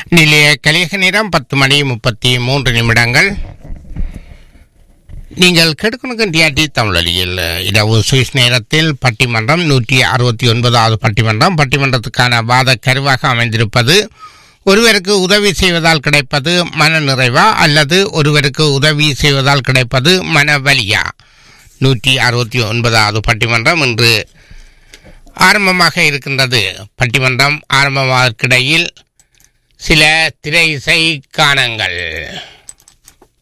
நிலைய கலிக நேரம் பத்து மணி முப்பத்தி மூன்று நிமிடங்கள் நீங்கள் கெடுக்கணுக்கும் டிஆர்டி தமிழொலியில் இரவு சுவிஸ் நேரத்தில் பட்டிமன்றம் நூற்றி அறுபத்தி ஒன்பதாவது பட்டிமன்றம் பட்டிமன்றத்துக்கான வாத கருவாக அமைந்திருப்பது ஒருவருக்கு உதவி செய்வதால் கிடைப்பது மன நிறைவா அல்லது ஒருவருக்கு உதவி செய்வதால் கிடைப்பது மன வலியா நூற்றி அறுபத்தி ஒன்பதாவது பட்டிமன்றம் இன்று ஆரம்பமாக இருக்கின்றது பட்டிமன்றம் ஆரம்பமாவதற்கிடையில் சில திரை இசை காணங்கள்